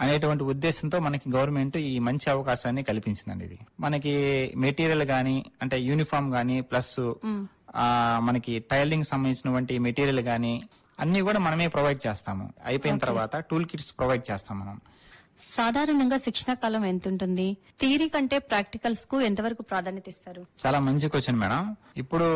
అనేటువంటి ఉద్దేశంతో మనకి గవర్నమెంట్ ఈ మంచి అవకాశాన్ని కల్పించిందండి ఇది మనకి మెటీరియల్ గాని అంటే యూనిఫామ్ గాని ప్లస్ ఆ, మనకి టైలింగ్ సంబంధించినటువంటి మెటీరియల్ గాని అన్ని కూడా మనమే ప్రొవైడ్ చేస్తాము అయిపోయిన తర్వాత టూల్ కిట్స్ ప్రొవైడ్ చేస్తాం మనం సాధారణంగా శిక్షణ కాలం ఎంత ఉంటుంది థియరీ కంటే ప్రాక్టికల్స్ కు ఎంతవరకు ప్రాధాన్యత ఇస్తారు చాలా మంచి క్వశ్చన్ మేడం ఇప్పుడు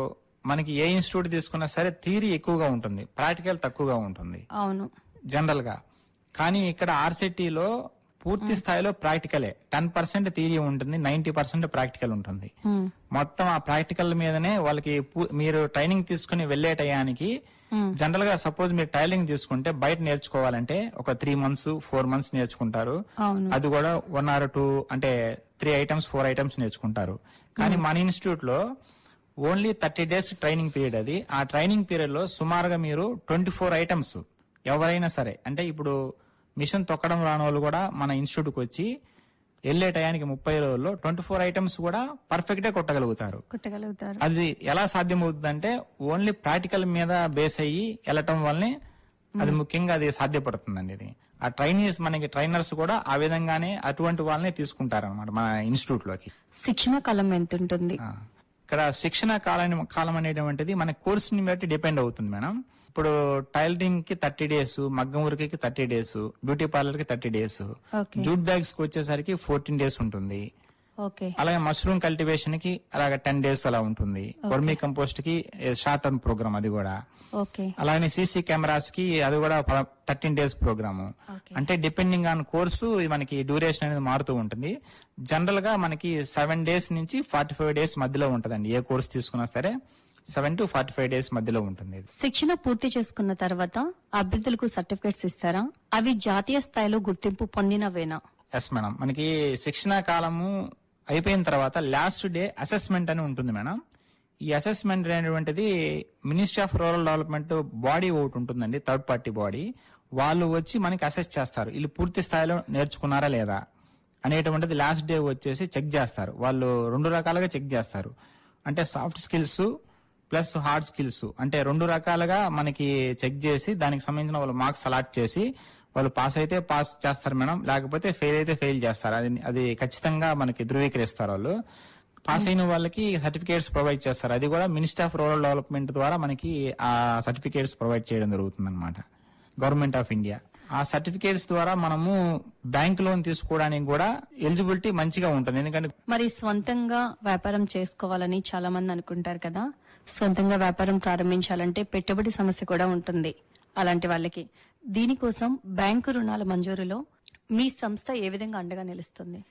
మనకి ఏ ఇన్స్టిట్యూట్ తీసుకున్నా సరే థియరీ ఎక్కువగా ఉంటుంది ప్రాక్టికల్ తక్కువగా ఉంటుంది అవును జనరల్ గా కానీ ఇక్కడ ఆర్సిటీలో పూర్తి స్థాయిలో ప్రాక్టికలే టెన్ పర్సెంట్ థియరీ ఉంటుంది నైన్టీ పర్సెంట్ ప్రాక్టికల్ ఉంటుంది మ్మ్. మొత్తం ఆ ప్రాక్టికల్ మీదనే వాళ్ళకి పు- మీరు ట్రైనింగ్ తీసుకుని వెళ్లే టయానికి జనరల్ గా సపోజ్ మీరు టైలింగ్ తీసుకుంటే బయట నేర్చుకోవాలంటే ఒక త్రీ మంత్స్ ఫోర్ మంత్స్ నేర్చుకుంటారు అవును అది కూడా వన్ ఆర్ టూ అంటే త్రీ ఐటమ్స్ ఫోర్ ఐటమ్స్ నేర్చుకుంటారు కానీ మన ఇన్స్టిట్యూట్ లో only thirty days training period అది ఆ ట్రైనింగ్ పీరియడ్ లో సుమారుగా మీరు ట్వంటీ ఫోర్ ఐటమ్స్ ఎవరైనా సరే అంటే ఇప్పుడు మిషన్ తొక్కడం రాని వాళ్ళు కూడా మన ఇన్స్టిట్యూట్ కి వచ్చి వెళ్లే టయానికి ముప్పై రోజుల్లో ట్వంటీ ఫోర్ ఐటమ్స్ కూడా పర్ఫెక్ట్ గా కొట్టగలుగుతారు కుట్టగలుగుతారు అది ఎలా సాధ్యమవుతుందంటే ఓన్లీ ప్రాక్టికల్ మీద బేస్ అయ్యి వెళ్ళటం వల్లనే అది ముఖ్యంగా అది సాధ్యపడుతుందండి ఇది ఆ ట్రైనీస్ మనకి ట్రైనర్స్ కూడా ఆ విధంగానే అటువంటి వాళ్ళనే తీసుకుంటారు అనమాట మన ఇన్స్టిట్యూట్ లోకి శిక్షణ కాలం ఎంత ఉంటుంది ఆ. ఇక్కడ శిక్షణ కాలం కాలం అనేటువంటిది మన కోర్సుని బట్టి డిపెండ్ అవుతుంది మేడం ఇప్పుడు టైలరింగ్ కి థర్టీ డేస్ మగ్గం వర్క్ కి థర్టీ డేస్ బ్యూటీ పార్లర్ కి thirty days okay jute bags కి వచ్చేసరికి ఫోర్టీన్ డేస్ ఉంటుంది ఓకే అలాగే మష్రూమ్ కల్టివేషన్ కి అలాగే టెన్ డేస్ అలా ఉంటుంది వర్మీ కంపోస్ట్ కి షార్ట్ టర్మ్ ప్రోగ్రామ్ అది కూడా ఓకే అలాగే సీసీ కెమెరాస్ కి అది కూడా థర్టీన్ డేస్ ప్రోగ్రామ్ ఓకే అంటే డిపెండింగ్ ఆన్ కోర్సు మనకి డ్యూరేషన్ అనేది మారుతూ ఉంటుంది జనరల్ గా మనకి సెవెన్ డేస్ నుంచి ఫార్టీ ఫైవ్ డేస్ మధ్యలో ఉంటదండి ఏ కోర్స్ తీసుకున్నా సరే seven to forty five days మధ్యలో ఉంటుంది ఇది శిక్షణ పూర్తి చేసుకున్న తర్వాత అభ్యర్థులకు సర్టిఫికేట్స్ ఇస్తారా అవి జాతీయ స్థాయిలో గుర్తింపు పొందినవేనా ఎస్ మేడం మనకి శిక్షణ కాలము అయిపోయిన తర్వాత లాస్ట్ డే అసెస్మెంట్ అని ఉంటుంది మేడం ఈ అసెస్మెంట్ అనేటువంటిది ministry of rural development body ఒకటి ఉంటుందండి థర్డ్ పార్టీ బాడీ వాళ్ళు వచ్చి మనకి అసెస్ చేస్తారు వీళ్ళు పూర్తి స్థాయిలో నేర్చుకున్నారా లేదా అనేటువంటిది లాస్ట్ డే వచ్చేసి చెక్ చేస్తారు వాళ్ళు రెండు రకాలుగా చెక్ చేస్తారు అంటే soft skills plus hard skills అంటే రెండు రకాలుగా మనకి చెక్ చేసి దానికి సంబంధించిన వాళ్ళు మార్క్స్ అలాట్ చేసి వాళ్ళు పాస్ అయితే పాస్ చేస్తారు మేడం లేకపోతే ఫెయిల్ అయితే ఫెయిల్ చేస్తారు అది అది ఖచ్చితంగా మనకి ధృవీకరిస్తారు వాళ్ళు పాస్ అయిన వాళ్ళకి సర్టిఫికేట్స్ ప్రొవైడ్ చేస్తారు అది కూడా మినిస్టర్ ఆఫ్ రూరల్ డెవలప్మెంట్ ద్వారా మనకి ఆ సర్టిఫికేట్స్ ప్రొవైడ్ చేయడం జరుగుతుంది అనమాట గవర్నమెంట్ ఆఫ్ ఇండియా ఆ సర్టిఫికేట్స్ ద్వారా మనము బ్యాంక్ లోన్ తీసుకోవడానికి కూడా ఎలిజిబిలిటీ మంచిగా ఉంటుంది ఎందుకంటే మరి స్వంతంగా వ్యాపారం చేసుకోవాలని చాలా మంది అనుకుంటారు కదా సొంతంగా వ్యాపారం ప్రారంభించాలంటే పెట్టుబడి సమస్య కూడా ఉంటుంది అలాంటి వాళ్ళకి దీనికోసం బ్యాంకు రుణాల మంజూరులో మీ సంస్థ ఏ విధంగా అండగా నిలుస్తుంది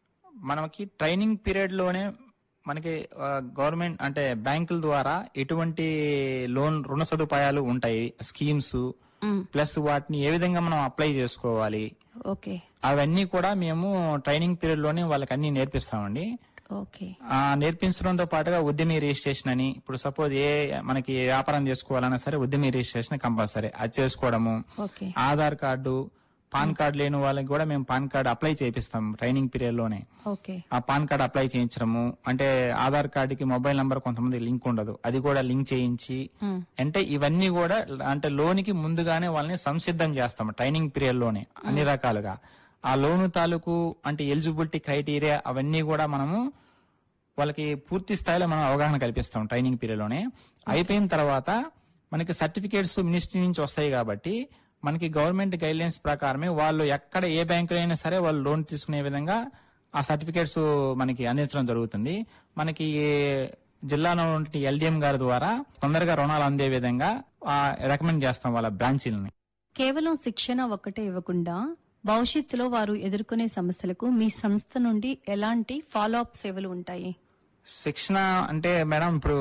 మనకి ట్రైనింగ్ పీరియడ్ లోనే మనకి ఆ, గవర్నమెంట్ అంటే బ్యాంకుల ద్వారా ఎటువంటి లోన్ రుణ సదుపాయాలు ఉంటాయి స్కీమ్స్ మ్, ప్లస్ వాటిని ఏ విధంగా మనం అప్లై చేసుకోవాలి ఓకే అవన్నీ కూడా మేము ట్రైనింగ్ పీరియడ్ లోనే వాళ్ళకి అన్ని నేర్పిస్తామండి ఓకే ఆ నేర్పించడంతో పాటుగా ఉద్యమి రిజిస్ట్రేషన్ అని ఇప్పుడు సపోజ్ ఏ మనకి వ్యాపారం చేసుకోవాలన్నా సరే ఉద్యమి రిజిస్ట్రేషన్ కంపల్సరీ అది చేసుకోవడము okay Aadhaar card PAN card లేని వాళ్ళకి కూడా మేము పాన్ కార్డు అప్లై చేపిస్తాం ట్రైనింగ్ పీరియడ్ లోనే ఓకే ఆ పాన్ కార్డ్ అప్లై చేయించడము అంటే ఆధార్ కార్డుకి మొబైల్ నంబర్ కొంతమంది లింక్ ఉండదు అది కూడా లింక్ చేయించి మ్, అంటే ఇవన్నీ కూడా అంటే లోనికి ముందుగానే వాళ్ళని సంసిద్ధం చేస్తాం ట్రైనింగ్ పీరియడ్ లోనే అన్ని రకాలుగా ఆ లోను తాలూకు అంటే ఎలిజిబిలిటీ క్రైటీరియా అవన్నీ కూడా మనము వాళ్ళకి పూర్తి స్థాయిలో మనం అవగాహన కల్పిస్తాం ట్రైనింగ్ పీరియడ్ లోనే అయిపోయిన తర్వాత మనకి సర్టిఫికేట్స్ మినిస్ట్రీ నుంచి వస్తాయి కాబట్టి మనకి గవర్నమెంట్ గైడ్ లైన్స్ ప్రకారమే వాళ్ళు ఎక్కడ ఏ బ్యాంకులో అయినా సరే వాళ్ళు లోన్ తీసుకునే విధంగా ఆ సర్టిఫికేట్స్ మనకి అందించడం జరుగుతుంది మనకి జిల్లాలో ఉన్న ఎల్డిఎం గారి ద్వారా తొందరగా రుణాలు అందే విధంగా రికమెండ్ చేస్తాం వాళ్ళ బ్రాంచీలని కేవలం శిక్షణ ఒక్కటే ఇవ్వకుండా భవిష్యత్తులో వారు ఎదుర్కొనే సమస్యలకు మీ సంస్థ నుండి ఎలాంటి ఫాలో అప్ సేవలు ఉంటాయి శిక్షణ అంటే మేడం ఇప్పుడు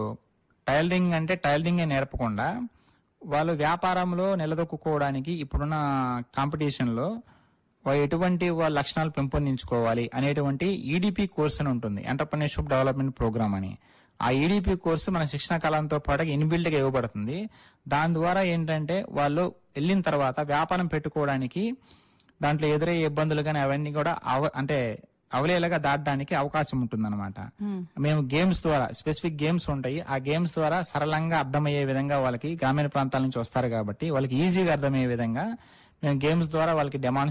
టైలరింగ్ అంటే టైలరింగ్ నేర్పకుండా వాళ్ళు వ్యాపారంలో నిలదొక్కుకోవడానికి ఇప్పుడున్న కాంపిటీషన్ లో వా- ఎటువంటి వాళ్ళ లక్షణాలు పెంపొందించుకోవాలి అనేటువంటి ఈడిపి కోర్స్ అని ఉంటుంది ఎంటర్ప్రినర్షిప్ డెవలప్మెంట్ ప్రోగ్రామ్ అని ఆ ఈడిపి కోర్సు మన శిక్షణ కాలంతో పాటు ఇన్బిల్డ్ గా ఇవ్వబడుతుంది దాని ద్వారా ఏంటంటే వాళ్ళు వెళ్ళిన తర్వాత వ్యాపారం పెట్టుకోవడానికి దాంట్లో ఎదురయ్యే ఇబ్బందులు కానీ అవన్నీ కూడా అవ అంటే అవలేలాగా దాటడానికి అవకాశం ఉంటుందన్నమాట మేము గేమ్స్ ద్వారా స్పెసిఫిక్ గేమ్స్ ఉంటాయి ఆ గేమ్స్ ద్వారా సరళంగా అర్థమయ్యే విధంగా వాళ్ళకి గ్రామీణ ప్రాంతాల నుంచి వస్తారు కాబట్టి వాళ్ళకి ఈజీగా అర్థమయ్యే విధంగా మేము గేమ్స్ ద్వారా వాళ్ళకి డెమాన్